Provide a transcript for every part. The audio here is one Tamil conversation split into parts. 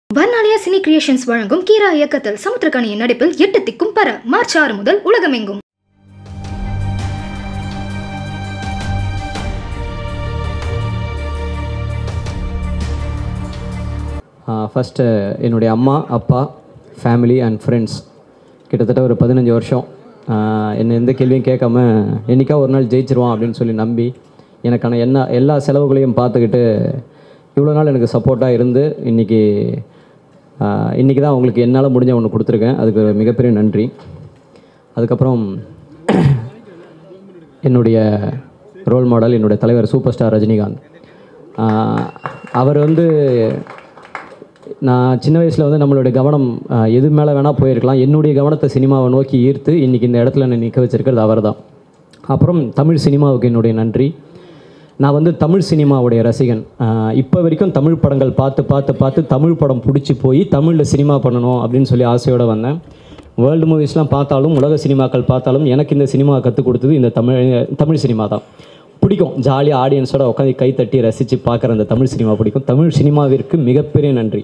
வர்ணாலயா சினி கிரியேஷன்ஸ் வழங்கும் கீரா இயக்கத்தில் சமுத்திரக்கணியின் நடிப்பில் எட்டு திக்கும் பர மார்ச் ஆறு முதல் உலகமெங்கும் ஃபஸ்ட்டு என்னுடைய அம்மா அப்பா ஃபேமிலி அண்ட் ஃப்ரெண்ட்ஸ் கிட்டத்தட்ட ஒரு பதினஞ்சு வருஷம் ஆஹ் என்னை எந்த கேள்வியும் கேட்காம என்னைக்கா ஒரு நாள் ஜெயிச்சிருவான் அப்படின்னு சொல்லி நம்பி எனக்கான என்ன எல்லா செலவுகளையும் பார்த்துக்கிட்டு இவ்வளோ நாள் எனக்கு சப்போர்ட்டாக இருந்து இன்றைக்கி இன்றைக்கி தான் உங்களுக்கு என்னால் முடிஞ்ச ஒன்று கொடுத்துருக்கேன் அதுக்கு ஒரு மிகப்பெரிய நன்றி அதுக்கப்புறம் என்னுடைய ரோல் மாடல் என்னுடைய தலைவர் சூப்பர் ஸ்டார் ரஜினிகாந்த் ஆஹ் அவர் வந்து நான் சின்ன வயசில் வந்து நம்மளுடைய கவனம் ஆஹ், எது மேலே வேணால் போயிருக்கலாம் என்னுடைய கவனத்தை சினிமாவை நோக்கி ஈர்த்து இன்றைக்கி இந்த இடத்துல என்னை நிற்க வச்சிருக்கிறது அவர் தான் அப்புறம் தமிழ் சினிமாவுக்கு என்னுடைய நன்றி நான் வந்து தமிழ் சினிமாவுடைய ரசிகன் ஆஹ், இப்போ வரைக்கும் தமிழ் படங்கள் பார்த்து பார்த்து பார்த்து தமிழ் படம் பிடிச்சி போய் தமிழில் சினிமா பண்ணணும் அப்படின்னு சொல்லி ஆசையோடு வந்தேன் வேர்ல்டு மூவிஸ்லாம் பார்த்தாலும் உலக சினிமாக்கள் பார்த்தாலும் எனக்கு இந்த சினிமா கற்றுக் கொடுத்தது இந்த தமிழ் தமிழ் சினிமா தான் பிடிக்கும் ஜாலியாக ஆடியன்ஸோட உட்காந்து கை தட்டி ரசித்து பார்க்குற அந்த தமிழ் சினிமா பிடிக்கும் தமிழ் சினிமாவிற்கு மிகப்பெரிய நன்றி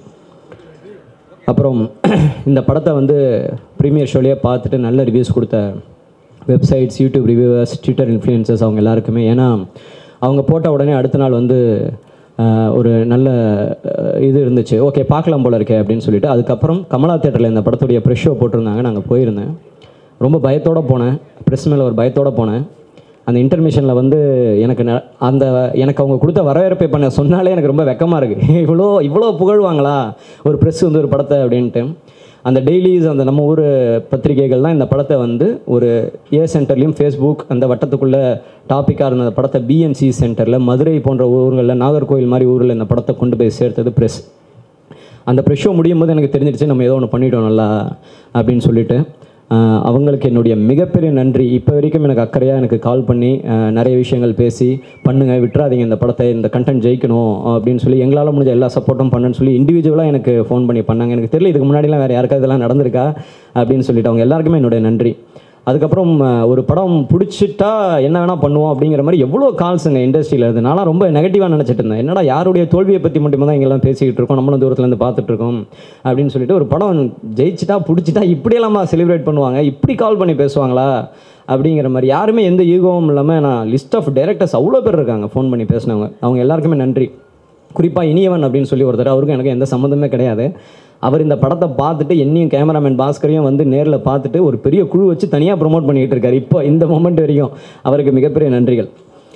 அப்புறம் இந்த படத்தை வந்து ப்ரீமியர் ஷோலேயே பார்த்துட்டு நல்ல ரிவ்யூஸ் கொடுத்த websites YouTube reviewers Twitter influences அவங்க எல்லாருக்குமே ஏன்னா அவங்க போட்ட உடனே அடுத்த நாள் வந்து ஆஹ், ஒரு நல்ல ஆஹ், இது இருந்துச்சு ஓகே பார்க்கலாம் போல இருக்கே அப்படின்னு சொல்லிட்டு அதுக்கப்புறம் கமலா தேட்டரில் இந்த படத்துடைய ப்ரெஷ் ஷோ போட்டிருந்தாங்க நாங்கள் போயிருந்தேன் ரொம்ப பயத்தோடு போனேன் ப்ரெஸ் மேலே ஒரு பயத்தோடு போனேன் அந்த இன்டர்மிஷனில் வந்து எனக்கு ந- அந்த எனக்கு அவங்க கொடுத்த வரவேற்பை பண்ண சொன்னாலே எனக்கு ரொம்ப வெக்கமாக இருக்குது இவ்வளோ இவ்வளோ புகழ்வாங்களா ஒரு ப்ரெஸ் வந்து ஒரு படத்தை அப்படின்ட்டு அந்த டெய்லிஸ் அந்த நம்ம ஊர் பத்திரிகைகள்லாம் இந்த படத்தை வந்து ஒரு ஏ சென்டர்லேயும் ஃபேஸ்புக் அந்த வட்டத்துக்குள்ளே டாப்பிக்காக இருந்த அந்த படத்தை பிஎன்சி சென்டரில் மதுரை போன்ற ஊர்களில் நாகர்கோவில் மாதிரி ஊரில் இந்த படத்தை கொண்டு போய் சேர்த்தது ப்ரெஸ் அந்த ப்ரெஷ் ஷோ முடியும் போது எனக்கு தெரிஞ்சிருச்சு நம்ம ஏதோ ஒன்று பண்ணிட்டோம் நல்லா அப்படின்னு சொல்லிட்டு ஆஹ், அவங்களுக்கு என்னுடைய மிகப்பெரிய நன்றி இப்போ வரைக்கும் எனக்கு அக்கறையாக எனக்கு கால் பண்ணி ஆஹ், நிறைய விஷயங்கள் பேசி பண்ணுங்கள் விட்டுறாதீங்க இந்த படத்தை இந்த கண்டென்ட் ஜெயிக்கணும் அப்படின்னு சொல்லி எங்களால் முடிஞ்ச எல்லா சப்போர்ட்டும் பண்ணுன்னு சொல்லி இண்டிவிஜுவலாக எனக்கு ஃபோன் பண்ணி பண்ணாங்க எனக்கு தெரியல இதுக்கு முன்னாடிலாம் வேறு யாருக்காவது இதெல்லாம் நடந்திருக்கா அப்படின்னு சொல்லிட்டு அவங்க எல்லாருக்குமே என்னுடைய நன்றி அதுக்கப்புறம் அஹ், ஒரு படம் பிடிச்சிட்டா என்ன வேணால் பண்ணுவோம் அப்படிங்கிற மாதிரி எவ்வளோ கால்ஸுங்க இண்டஸ்ட்ரியில் இருந்து நான்லாம் ரொம்ப நெகட்டிவாக நினச்சிட்டு இருந்தேன் என்னடா யாருடைய தோல்வியை பற்றி மட்டுமே தான் இங்கெல்லாம் பேசிக்கிட்டு இருக்கோம் நம்மளும் தூரத்துலேருந்து பார்த்துட்டு இருக்கோம் அப்படின்னு சொல்லிட்டு ஒரு படம் ஜெயிச்சிட்டா பிடிச்சிட்டா இப்படியெல்லாமா செலிப்ரேட் பண்ணுவாங்க இப்படி கால் பண்ணி பேசுவாங்களா அப்படிங்கிற மாதிரி யாருமே எந்த ஈகோவும் இல்லாமல் நான் லிஸ்ட் ஆஃப் டேரக்டர்ஸ் அவ்வளோ பேர் இருக்காங்க ஃபோன் பண்ணி பேசினவங்க அவங்க எல்லாருக்குமே நன்றி குறிப்பாக இனியவன் அப்படின்னு சொல்லி ஒருத்தர் அவருக்கும் எனக்கு எந்த சம்மந்தமே கிடையாது அவர் இந்த படத்தை பார்த்துட்டு என்னையும் கேமராமேன் பாஸ்கரையும் வந்து நேரில் பார்த்துட்டு ஒரு பெரிய குழு வச்சு தனியாக ப்ரோமோட் பண்ணிக்கிட்டு இருக்காரு இப்போ இந்த மொமெண்ட் வரைக்கும் அவருக்கு மிகப்பெரிய நன்றிகள்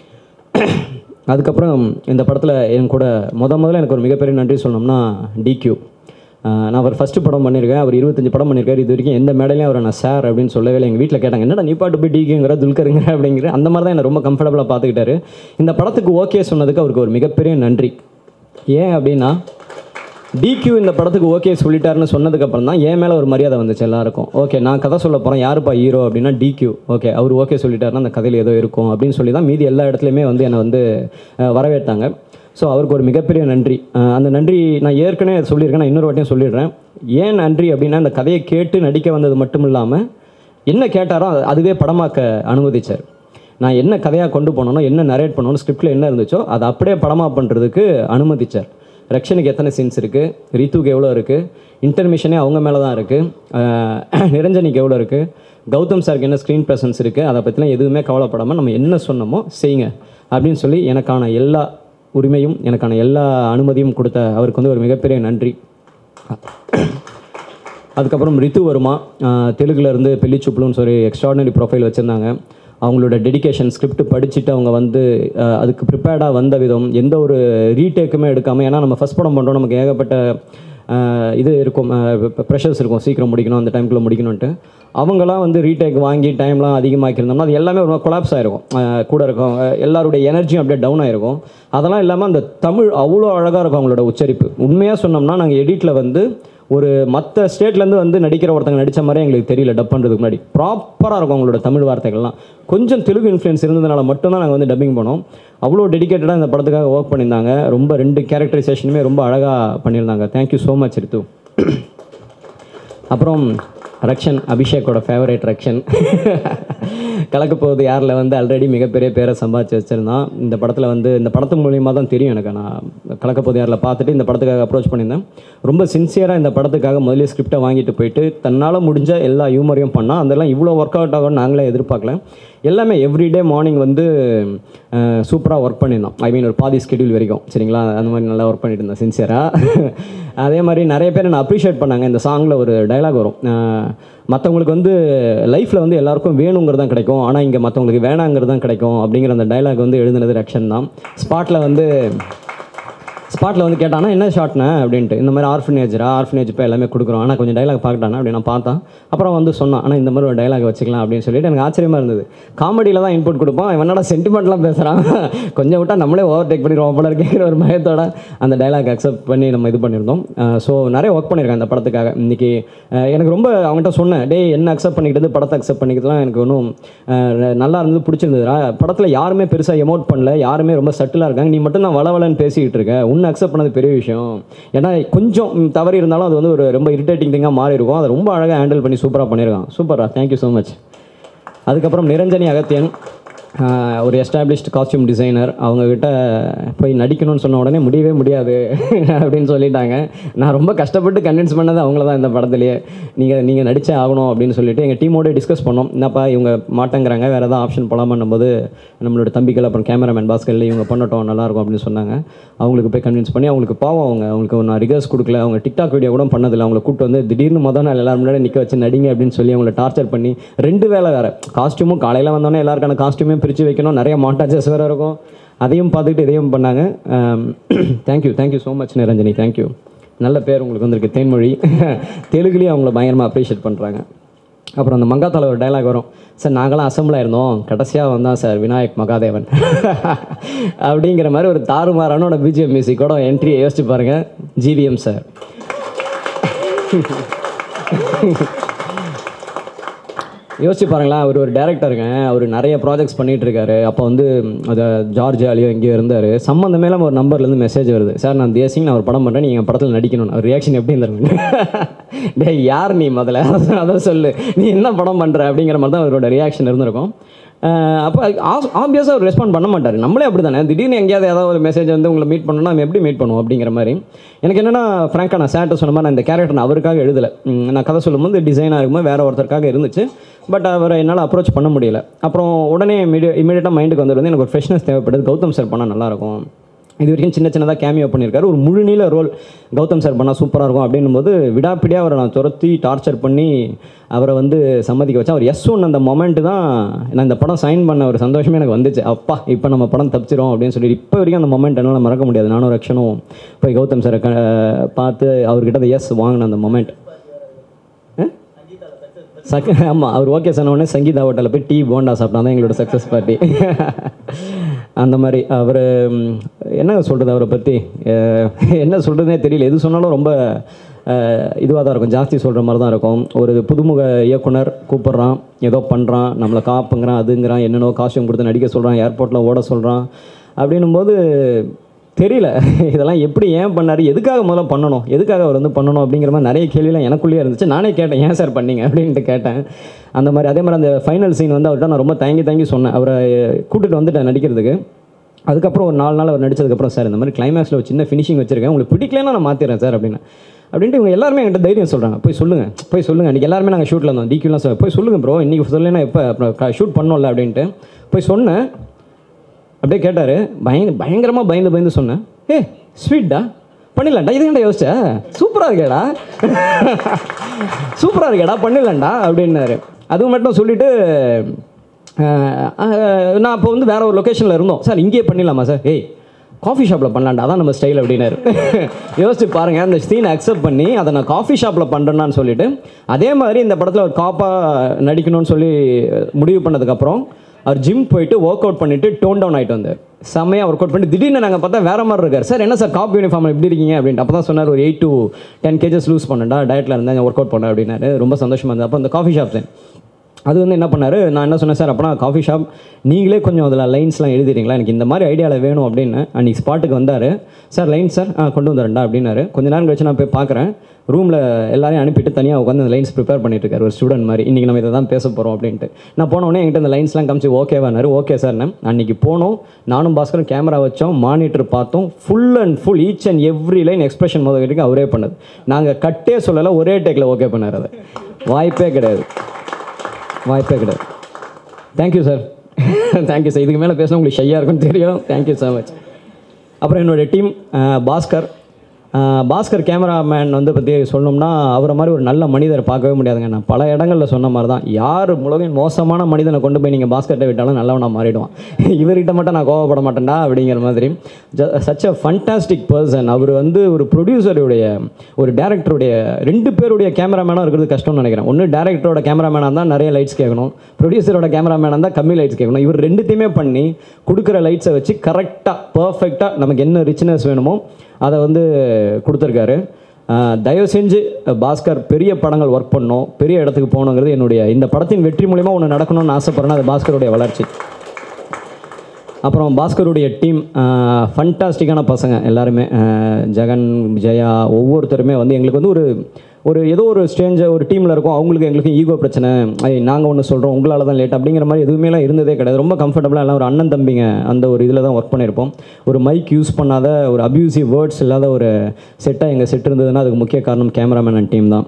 அதுக்கப்புறம் இந்த படத்தில் என் கூட முத முதல்ல எனக்கு ஒரு மிகப்பெரிய நன்றி சொல்லணும்னா டிக்யூ நான் அவர் ஃபஸ்ட்டு படம் பண்ணியிருக்கேன் அவர் இருபத்தஞ்சு படம் பண்ணியிருக்காரு இது வரைக்கும் எந்த மேடையிலையும் அவரை நான் சார் அப்படின்னு சொல்லவே இல்லை எங்கள் வீட்டில் கேட்டாங்க என்னடா நீ பாட்டு போய் டிக்யூங்கிற துல்கருங்கிற அப்படிங்கிற அந்த மாதிரி தான் என்னை ரொம்ப கம்ஃபர்டபுளாக பார்த்துக்கிட்டாரு இந்த படத்துக்கு ஓகே சொன்னதுக்கு அவருக்கு ஒரு மிகப்பெரிய நன்றி ஏன் அப்படின்னா டிக்யூ இந்த படத்துக்கு ஓகே சொல்லிட்டாருன்னு சொன்னதுக்கப்புறம் தான் என் மேலே ஒரு மரியாதை வந்துச்சு எல்லாருக்கும் ஓகே நான் கதை சொல்ல போகிறேன் யாருப்பா ஹீரோ அப்படின்னா டிக்யூ ஓகே அவர் ஓகே சொல்லிட்டாருன்னா அந்த கதையில் ஏதோ இருக்கும் அப்படின்னு சொல்லி தான் மீதி எல்லா இடத்துலையுமே வந்து என்னை வந்து அஹ், வரவேற்றாங்க ஸோ அவருக்கு ஒரு மிகப்பெரிய நன்றி அஹ், அந்த நன்றி நான் ஏற்கனவே சொல்லியிருக்கேன் நான் இன்னொரு வாட்டியும் சொல்லிடுறேன் ஏன் நன்றி அப்படின்னா அந்த கதையை கேட்டு நடிக்க வந்தது மட்டும் இல்லாமல் என்ன கேட்டாரோ அது- அதுவே படமாக்க அனுமதிச்சார் நான் என்ன கதையாக கொண்டு போனோனோ என்ன நரேட் பண்ணணும் ஸ்கிரிப்டில் என்ன இருந்துச்சோ அதை அப்படியே படமாக பண்ணுறதுக்கு அனுமதிச்சார் ரக்ஷனுக்கு எத்தனை சீன்ஸ் இருக்குது ரித்துக்கு எவ்வளோ இருக்குது இன்டர்மிஷனே அவங்க மேலே தான் இருக்குது நிரஞ்சனிக்கு எவ்வளோ இருக்குது கௌதம் சாருக்கு என்ன ஸ்க்ரீன் ப்ரெசன்ஸ் இருக்குது அதை பற்றிலாம் எதுவுமே கவலைப்படாமல் நம்ம என்ன சொன்னோமோ செய்யுங்க அப்படின்னு சொல்லி எனக்கான எல்லா உரிமையும் எனக்கான எல்லா அனுமதியும் கொடுத்த அவருக்கு வந்து ஒரு மிகப்பெரிய நன்றி அதுக்கப்புறம் ரித்து வருமா ஆஹ் தெலுங்குல இருந்து பெல்லிச்சுப்புலுன்னு சொல்லி எக்ஸ்ட்ராடினரி ப்ரொஃபைல் வச்சுருந்தாங்க அவங்களோட டெடிகேஷன் ஸ்கிரிப்ட் படிச்சுட்டு அவங்க வந்து ஆஹ் அதுக்கு ப்ரிப்பேர்டாக வந்த விதம் எந்த ஒரு ரீடேக்குமே எடுக்காமல் ஏன்னா நம்ம ஃபஸ்ட் படம் பண்ணுறோம் நமக்கு ஏகப்பட்ட ஆஹ் இது இருக்கும் ப்ரெஷர்ஸ் இருக்கும் சீக்கிரம் முடிக்கணும் அந்த டைம்குள்ளே முடிக்கணும்ன்ட்டு அவங்களாம் வந்து ரீடேக் வாங்கி டைம்லாம் அதிகமாக்கியிருந்தோம்னா அது எல்லாமே ஒரு கொலாப்ஸ் ஆயிருக்கும் ஆஹ் கூட இருக்கும் ஆஹ் எல்லாருடைய எனர்ஜியும் அப்படியே டவுன் ஆயிருக்கும் அதெல்லாம் இல்லாமல் அந்த தமிழ் அவ்வளோ அழகாக இருக்கும் அவங்களோட உச்சரிப்பு உண்மையாக சொன்னோம்னா நாங்கள் எடிட்டில் வந்து ஒரு மற்ற ஸ்டேட்லேருந்து வந்து நடிக்கிற ஒருத்தங்க நடித்த மாதிரி எங்களுக்கு தெரியல டப் பண்ணுறதுக்கு முன்னாடி ப்ராப்பராக இருக்கும் அவங்களோட தமிழ் வார்த்தைகள்லாம் கொஞ்சம் தெலுங்கு இன்ஃப்ளூயன்ஸ் இருந்ததுனால மட்டும்தான் நாங்கள் வந்து டப்பிங் பண்ணோம் அவ்வளோ டெடிகேட்டடாக இந்த படத்துக்காக ஒர்க் பண்ணியிருந்தாங்க ரொம்ப ரெண்டு கேரக்டரைசேஷனுமே ரொம்ப அழகாக பண்ணியிருந்தாங்க தேங்க்யூ ஸோ மச் ரித்து அப்புறம் ரக்ஷன் அபிஷேக்கோட ஃபேவரேட் ரக்ஷன் கலக்க போகுது யாரில் வந்து ஆல்ரெடி மிகப்பெரிய பேரை சம்பாதிச்சு வச்சுருந்தான் இந்த படத்தில் வந்து இந்த படத்து மூலியமாக தான் தெரியும் எனக்கு நான் கலக்க போகுது யாரில் பார்த்துட்டு இந்த படத்துக்காக அப்ரோச் பண்ணியிருந்தேன் ரொம்ப சின்சியராக இந்த படத்துக்காக முதல்ல ஸ்கிரிப்டை வாங்கிட்டு போயிட்டு தன்னால் முடிஞ்ச எல்லா ஹியூமரையும் பண்ணால் அதெல்லாம் இவ்வளோ ஒர்க் அவுட் ஆகும்னு நாங்களே எதிர்பார்க்கல எல்லாமே எவ்ரிடே மார்னிங் வந்து சூப்பராக ஒர்க் பண்ணியிருந்தோம் ஐ மீன் ஒரு பாதி ஸ்கெடியூல் வரைக்கும் சரிங்களா அந்த மாதிரி நல்லா ஒர்க் பண்ணிட்டு இருந்தேன் சின்சியராக அதே மாதிரி நிறைய பேர் என்ன அப்ரிஷியேட் பண்ணாங்க இந்த சாங்கில் ஒரு டைலாக் வரும் மற்றவங்களுக்கு வந்து லைஃப்பில் வந்து எல்லாருக்கும் வேணுங்கிறது தான் கிடைக்கும் ஆனால் இங்கே மற்றவங்களுக்கு வேணாங்கிறது தான் கிடைக்கும் அப்படிங்கிற அந்த டைலாக் வந்து எழுதுனது ரக்ஷன் தான் ஸ்பாட்டில் வந்து ஸ்பாட்டில் வந்து கேட்டானா என்ன ஷார்ட்னே அப்படின்ட்டு இந்த மாதிரி ஆர்ஃபனேஜரா ஆர்ஃபனேஜ் இப்போ எல்லாமே கொடுக்குறோம் ஆனால் கொஞ்சம் டைலாக் பார்க்கட்டானா அப்படி நான் பார்த்தேன் அப்புறம் வந்து சொன்னான் ஆனால் இந்த மாதிரி ஒரு டைலாக் வச்சுக்கலாம் அப்படின்னு சொல்லிட்டு எனக்கு ஆச்சரியமாக இருந்தது காமெடியில் தான் இன்புட் கொடுப்போம் இவனோட சென்டிமெண்ட்லாம் பேசுகிறான் கொஞ்சம் விட்டால் நம்மளே ஓவர் டேக் பண்ணிடுவோம் போல இருக்கேங்கிற ஒரு பயத்தோட அந்த டைலாக் அக்செப்ட் பண்ணி நம்ம இது பண்ணியிருந்தோம் ஸோ நிறைய ஒர்க் பண்ணியிருக்கேன் அந்த படத்துக்காக இன்றைக்கி எனக்கு ரொம்ப அவங்ககிட்ட சொன்னேன் டேய் என்ன அக்செப்ட் பண்ணிக்கிட்டது படத்தை அக்செப்ட் பண்ணிக்கிறதுலாம் எனக்கு ஒன்றும் நல்லா இருந்தது பிடிச்சிருந்ததுடா படத்தில் யாருமே பெருசாக எமோட் பண்ணல யாருமே ரொம்ப சட்டிலாக இருக்காங்க நீ மட்டும் தான் வளவலன்னு பேசிக்கிட்டு இருக்க உன்னை அக்செப்ட் பண்ணது பெரிய விஷயம் ஏன்னா கொஞ்சம் ம், தவறு இருந்தாலும் அது வந்து ஒரு ரொம்ப இரிட்டேட்டிங் திங்காக மாறி இருக்கும் அதை ரொம்ப அழகாக ஹேண்டில் பண்ணி சூப்பராக பண்ணியிருக்கான் சூப்பரா தேங்க்யூ ஸோ மச் அதுக்கப்புறம் நிரஞ்சனி அகத்தியன் ஆஹ், ஒரு எஸ்டாப்ளிஷ்டு காஸ்டியூம் டிசைனர் அவங்கக்கிட்ட போய் நடிக்கணும்னு சொன்ன உடனே முடியவே முடியாது அப்படின்னு சொல்லிட்டாங்க நான் ரொம்ப கஷ்டப்பட்டு கன்வின்ஸ் பண்ணது அவங்கள தான் இந்த படத்துலேயே நீங்கள் நீங்கள் நடிச்சே ஆகணும் அப்படின்னு சொல்லிட்டு எங்கள் டீமோட டிஸ்கஸ் பண்ணோம் என்னப்பா இவங்க மாட்டேங்கிறாங்க வேறு ஏதாவது ஆப்ஷன் போகலாமான்னும் போது நம்மளோட தம்பிகள் அப்புறம் கேமராமேன் பாஸ்கரில் இவங்க பண்ணட்டும் நல்லாயிருக்கும் அப்படின்னு சொன்னாங்க அவங்களுக்கு போய் கன்வின்ஸ் பண்ணி அவங்களுக்கு பாவம் அவங்க அவங்களுக்கு நான் ரிகர்ஸ் கொடுக்கல அவங்க டிக்டாக் வீடியோ கூட பண்ணதில்லை அவங்களை கூப்பிட்டு வந்து திடீர்னு மொதல் நாள் எல்லாரும் முன்னாடி நிற்க வச்சு நடிங்க அப்படின்னு சொல்லி அவங்கள டார்ச்சர் பண்ணி ரெண்டு வேலை வேறு காஸ்ட்யூமும் காலையில் வந்தோடனே எல்லாருக்கான காஸ்ட்யூமையும் பிரித்து வைக்கணும் நிறைய மாண்டாச்சஸ் வேறு இருக்கும் அதையும் பார்த்துக்கிட்டு இதையும் பண்ணாங்க thank you thank you so much Niranjani thank you நல்ல பேர் உங்களுக்கு வந்திருக்கு தேன்மொழி தெலுங்குலேயும் அவங்கள பயங்கரமாக அப்ரிஷியேட் பண்ணுறாங்க அப்புறம் அந்த மங்காத்தால ஒரு டைலாக் வரும் சார் நாங்களாம் அசம்பிளாக இருந்தோம் கடைசியாக வந்தான் சார் விநாயக் மகாதேவன் அப்படிங்கிற மாதிரி ஒரு தாறுமாறானோட பிஜிஎம் மியூசிக்கோட என்ட்ரியை யோசிச்சு பாருங்க ஜிவிஎம் சார் யோசிச்சு பாருங்களேன் அவர் ஒரு டேரக்டருங்க அவர் நிறைய ப்ராஜெக்ட்ஸ் பண்ணிட்டு இருக்காரு அப்போ வந்து அது ஜார்ஜ் ஆலியோ இங்கே இருந்தார் சம்மந்தமே இல்லாமல் ஒரு நம்பர்லேருந்து மெசேஜ் வருது சார் நான் தேசிங் நான் ஒரு படம் பண்ணுறேன் நீங்கள் என் படத்தில் நடிக்கணும் அவர் ரியாக்ஷன் எப்படி இருந்தாருங்க டேய் யார் நீ முதல்ல அதான் சொல்லு நீ என்ன படம் பண்ணுற அப்படிங்கிற மாதிரி தான் அவரோட ரியாக்ஷன் இருந்திருக்கும் அஹ் அப்போ ஆப்வியஸாக அவர் ரெஸ்பாண்ட் பண்ண மாட்டார் நம்மளே அப்படி தானே திடீர்னு எங்கேயாவது ஏதாவது ஒரு மெசேஜ் வந்து உங்களை மீட் பண்ணணும்னா நம்ம எப்படி மீட் பண்ணுவோம் அப்படிங்கிற மாதிரி எனக்கு என்னென்னா ஃப்ராங்காக நான் சேட்டை சொன்ன மாதிரி நான் இந்த கேரக்டர் நான் அவருக்காக எழுதலை ம், நான் கதை சொல்லும்போது டிசைனாக இருக்கும்போது வேற ஒருத்தருக்காக இருந்துச்சு பட் அவரை என்னால் அப்ரோச் பண்ண முடியல அப்புறம் உடனே இமீடிய இமீடியட்டாக மைண்டுக்கு வந்துருந்து எனக்கு ஒரு ஃப்ரெஷ்னஸ் தேவைப்படுது கௌதம் சார் பண்ணால் நல்லாயிருக்கும் இது வரைக்கும் சின்ன சின்னதாக கேமியோ பண்ணியிருக்காரு ஒரு முழுநீள ரோல் கௌதம் சார் பண்ணால் சூப்பராக இருக்கும் அப்படின்னும் போது விடாப்பிடியாக அவரை நான் துரத்தி டார்ச்சர் பண்ணி அவரை வந்து சம்மதிக்க வச்சேன் அவர் எஸ் ஒன் அந்த மொமெண்ட் தான் நான் இந்த படம் சைன் பண்ண ஒரு சந்தோஷமே எனக்கு வந்துச்சு அப்பா இப்போ நம்ம படம் தப்பிச்சிரும் அப்படின்னு சொல்லி இப்போ வரைக்கும் அந்த மொமெண்ட் என்னால் மறக்க முடியாது நானும் ரக்ஷனும் போய் கௌதம் சாரை க பார்த்து அவர்கிட்ட அந்த எஸ் வாங்கின அந்த மொமெண்ட் சக் ஆமாம் அவர் ஓகே சொன்ன உடனே சங்கீதா ஹோட்டலில் போய் டீ போண்டா சாப்பிட்டா தான் எங்களோட சக்ஸஸ் பார்ட்டி அந்த மாதிரி அவர் என்ன சொல்கிறது அவரை பற்றி என்ன சொல்கிறதுனே தெரியல எது சொன்னாலும் ரொம்ப இதுவாக தான் இருக்கும் ஜாஸ்தி சொல்கிற மாதிரி தான் இருக்கும் ஒரு புதுமுக இயக்குனர் கூப்பிட்றான் ஏதோ பண்ணுறான் நம்மளை காப்புங்கிறான் அதுங்கிறான் என்னென்னோ காஸ்டியூம் கொடுத்து நடிக்க சொல்கிறான் ஏர்போர்ட்டில் ஓட சொல்கிறான் அப்படின்னும் போது தெரியல இதெல்லாம் எப்படி ஏன் பண்ணார் எதுக்காக முதல்ல பண்ணணும் எதுக்காக அவர் வந்து பண்ணணும் அப்படிங்கிற மாதிரி நிறைய கேள்விலாம் எனக்குள்ளேயே இருந்துச்சு நானே கேட்டேன் ஏன் சார் பண்ணீங்க அப்படின்ட்டு கேட்டேன் அந்த மாதிரி அதே மாதிரி அந்த ஃபைனல் சீன் வந்து அவர்கிட்ட நான் ரொம்ப தயங்கி தயங்கி சொன்னேன் அவரை கூட்டிட்டு வந்துட்டேன் நடிக்கிறதுக்கு அதுக்கப்புறம் ஒரு நாலு நாள் அவர் நடிச்சதுக்கப்புறம் சார் இந்த மாதிரி கிளைமேக்ஸில் ஒரு சின்ன ஃபினிஷிங் வச்சிருக்கேன் உங்களுக்கு பிடிக்கலன்னா நான் மாற்றிடுறேன் சார் அப்படின்னு அப்படின்ட்டு இவங்க எல்லாருமே என்கிட்ட தைரியம் சொல்கிறாங்க போய் சொல்லுங்கள் போய் சொல்லுங்கள் அன்றைக்கி எல்லாருமே நாங்கள் ஷூட்டில் இருந்தோம் டிக்யூலாம் சார் போய் சொல்லுங்கள் ப்ரோ இன்றைக்கி சொல்லலைன்னா எப்போ அப்புறம் ஷூட் பண்ணோம்ல அப்படின்ட்டு போய் சொன்னேன் அப்படியே கேட்டார் பயந்து பயங்கரமாக பயந்து பயந்து சொன்னேன் ஏ ஸ்வீட்டா பண்ணிடலாம்டா இது என்ன யோசிச்ச சூப்பராக இருக்கேடா சூப்பராக இருக்கேடா பண்ணிடலாம்டா அப்படின்னாரு அது மட்டும் சொல்லிவிட்டு நான் அப்போ வந்து வேற ஒரு லொக்கேஷனில் இருந்தோம் சார் இங்கேயே பண்ணிடலாமா சார் ஏய் காஃபி ஷாப்பில் பண்ணலாம்டா அதான் நம்ம ஸ்டைல் அப்படின்னாரு யோசிச்சு பாருங்கள் அந்த சீனை அக்செப்ட் பண்ணி அதை நான் காஃபி ஷாப்பில் பண்ணுறேன்னு சொல்லிட்டு அதே மாதிரி இந்த படத்தில் ஒரு காப்பாக நடிக்கணும்னு சொல்லி முடிவு பண்ணதுக்கப்புறம் அவர் ஜிம் போயிட்டு ஒர்க் அவுட் பண்ணிட்டு டோன் டவுன் ஆகிட்டு வந்தார் செம்மையாக ஒர்க் அவுட் பண்ணி திடீர்னு நாங்கள் பார்த்தா வேற மாதிரி இருக்கார் சார் என்ன சார் காப் யூனிஃபார்ம் எப்படி இருக்கீங்க அப்படின்ட்டு அப்போ தான் சொன்னார் ஒரு eight to ten kgs lose பண்ணேன்டா டயட்டில் இருந்தேன் ஒர்க் அவுட் பண்ணேன் அப்படின்னாரு ரொம்ப சந்தோஷமாக இருந்தது அப்போ அந்த காஃபி ஷாப் அது வந்து என்ன பண்ணார் நான் என்ன சொன்னேன் சார் அப்போனா காஃபி ஷாப் நீங்களே கொஞ்சம் அதில் லைன்ஸ்லாம் எழுதிறீங்களா எனக்கு இந்த மாதிரி ஐடியாவில் வேணும் அப்படின்னு அன்றைக்கி ஸ்பாட்டுக்கு வந்தார் சார் லைன் சார் ஆ கொண்டு வந்துடுறேன்டா அப்படின்னாரு கொஞ்ச நேரம் கழிச்சு நான் போய் பார்க்குறேன் ரூமில் எல்லாரையும் அனுப்பிட்டு தனியாக உட்காந்து அந்த லைன்ஸ் ப்ரிப்பேர் பண்ணிட்டு இருக்காரு ஒரு ஸ்டூடெண்ட் மாதிரி இன்றைக்கி நம்ம இதை தான் பேச போகிறோம் அப்படின்ட்டு நான் போன உடனே என்கிட்ட அந்த லைன்ஸ்லாம் காமிச்சு ஓகேவானாரு ஓகே சார்னு அன்றைக்கி போனோம் நானும் பாஸ்கரும் கேமரா வச்சோம் மானிட்டர் பார்த்தோம் full and full each and every line expression முதல் வரைக்கும் அவரே பண்ணது நாங்கள் கட்டே சொல்லலை ஒரே டேக்கில் ஓகே பண்ணார் அதை வாய்ப்பே கிடையாது வாய்ப்பே கிடையாது தேங்க்யூ சார் தேங்க்யூ சார் இதுக்கு மேலே பேசினா உங்களுக்கு ஷையாக இருக்கும்னு தெரியும் தேங்க்யூ ஸோ மச் அப்புறம் என்னோடய டீம் பாஸ்கர் அஹ், பாஸ்கர் கேமராமேன் வந்து பற்றி சொல்லணும்னா அவரை மாதிரி ஒரு நல்ல மனிதரை பார்க்கவே முடியாதுங்க நான் பல இடங்களில் சொன்ன மாதிரி தான் யார் உலகின் மோசமான மனிதனை கொண்டு போய் நீங்கள் பாஸ்கர்கிட்ட விட்டாலும் நல்லவனா மாறிடுவான் இவர்கிட்ட மட்டும் நான் கோவப்பட மாட்டேன்டா அப்படிங்கிற மாதிரி சச் அ ஃபண்டாஸ்டிக் பர்சன் அவர் வந்து ஒரு ப்ரொடியூசருடைய ஒரு டேரக்டருடைய ரெண்டு பேருடைய கேமராமேனாக இருக்கிறது கஷ்டம்னு நினைக்கிறேன் ஒன்று டேரக்டரோட கேமராமேனாக இருந்தால் நிறைய லைட்ஸ் கேட்கணும் ப்ரொடியூசரோட கேமராமேனாக இருந்தால் கம்மி லைட்ஸ் கேட்கணும் இவர் ரெண்டுத்தையுமே பண்ணி கொடுக்குற லைட்ஸை வச்சு கரெக்டாக பர்ஃபெக்டாக நமக்கு என்ன ரிச்னஸ் வேணுமோ அதை வந்து கொடுத்துருக்காரு ஆஹ் தயவு செஞ்சு பாஸ்கர் பெரிய படங்கள் ஒர்க் பண்ணணும் பெரிய இடத்துக்கு போகணுங்கிறது என்னுடைய இந்த படத்தின் வெற்றி மூலிமா ஒன்று நடக்கணும்னு ஆசைப்படுறேன் அது பாஸ்கருடைய வளர்ச்சி அப்புறம் பாஸ்கருடைய டீம் ஃபண்டாஸ்டிக்கான பசங்க எல்லாருமே அஹ், ஜெகன் ஜெயா ஒவ்வொருத்தருமே வந்து எங்களுக்கு வந்து ஒரு ஒரு ஏதோ ஒரு ஸ்டேஞ்ச ஒரு டீமில் இருக்கும் அவங்களுக்கு எங்களுக்கு ஈகோ பிரச்சனை நாங்கள் ஒன்று சொல்கிறோம் உங்களால் தான் லேட் அப்படிங்கிற மாதிரி எதுவுமேலாம் இருந்ததே கிடையாது ரொம்ப கம்ஃபர்டபுளாக எல்லாம் ஒரு அண்ணன் தம்பிங்க அந்த ஒரு இதில் தான் ஒர்க் பண்ணியிருப்போம் ஒரு மைக் யூஸ் பண்ணாத ஒரு அப்யூசிவ் வேர்ட்ஸ் இல்லாத ஒரு செட்டாக எங்கள் செட் இருந்ததுன்னா அதுக்கு முக்கிய காரணம் கேமராமேன் அண்ட் டீம் தான்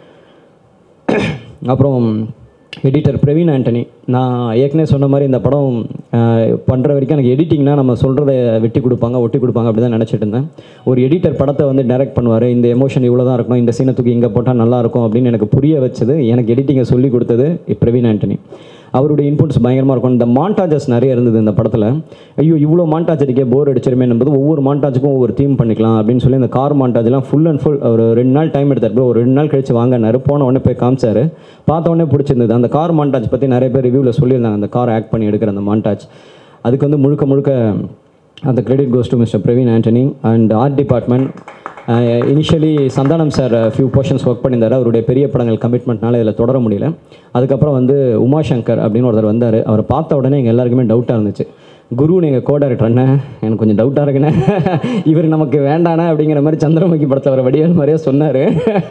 அப்புறம் எடிட்டர் பிரவீன் ஆண்டனி நான் ஏற்கனவே சொன்ன மாதிரி இந்த படம் பண்ணுற வரைக்கும் எனக்கு எடிட்டிங்னா நம்ம சொல்கிறத வெட்டி கொடுப்பாங்க ஒட்டி கொடுப்பாங்க அப்படி தான் நினச்சிட்டு இருந்தேன் ஒரு எடிட்டர் படத்தை வந்து டைரக்ட் பண்ணுவார் இந்த எமோஷன் இவ்வளோ தான் இருக்கணும் இந்த சீனை தூக்கி இங்கே போட்டால் நல்லா இருக்கும் அப்படின்னு எனக்கு புரிய வச்சது எனக்கு எடிட்டிங்கை சொல்லி கொடுத்தது பிரவீன் ஆண்டனி அவருடைய இன்புட்ஸ் பயங்கரமாக இருக்கும் இந்த மாண்டாஜஸ் நிறைய இருந்தது இந்த படத்தில் ஐயோ இவ்வளோ மாண்டாஜ் இருக்கே போர் அடிச்சிருமே என்பது ஒவ்வொரு மாண்டாஜுக்கும் ஒவ்வொரு தீம் பண்ணிக்கலாம் அப்படின்னு சொல்லி இந்த கார் மாண்டாஜ்லாம் ஃபுல் அண்ட் ஃபுல் ஒரு ரெண்டு நாள் டைம் எடுத்தார் bro. ஒரு ரெண்டு நாள் கழிச்சு வாங்கினாரு போன உடனே போய் காமிச்சாரு பார்த்த உடனே பிடிச்சிருந்தது அந்த கார் மாண்டாஜ் பற்றி நிறைய பேர் ரிவ்யூவில் சொல்லியிருந்தாங்க அந்த கார் ஆக்ட் பண்ணி எடுக்கிற அந்த மாண்டாஜ் அதுக்கு வந்து முழுக்க முழுக்க அந்த credit goes to mister Praveen Antony and art department initially Santhanam sir few portions work பண்ணியிருந்தார் அவருடைய பெரிய படங்கள் கமிட்மெண்ட்னால இதில் தொடர முடியல அதுக்கப்புறம் வந்து உமாசங்கர் அப்படின்னு ஒருத்தர் வந்தார் அவரை பார்த்த உடனே எங்கள் எல்லாருக்குமே டவுட்டாக இருந்துச்சு குரு நீங்கள் கோ டைரக்டர் அண்ணே எனக்கு கொஞ்சம் டவுட்டாக இருக்குண்ணே இவர் நமக்கு வேண்டானே அப்படிங்கிற மாதிரி சந்திரமுகி படத்தில் வர வடிவேல் மாதிரியே சொன்னார்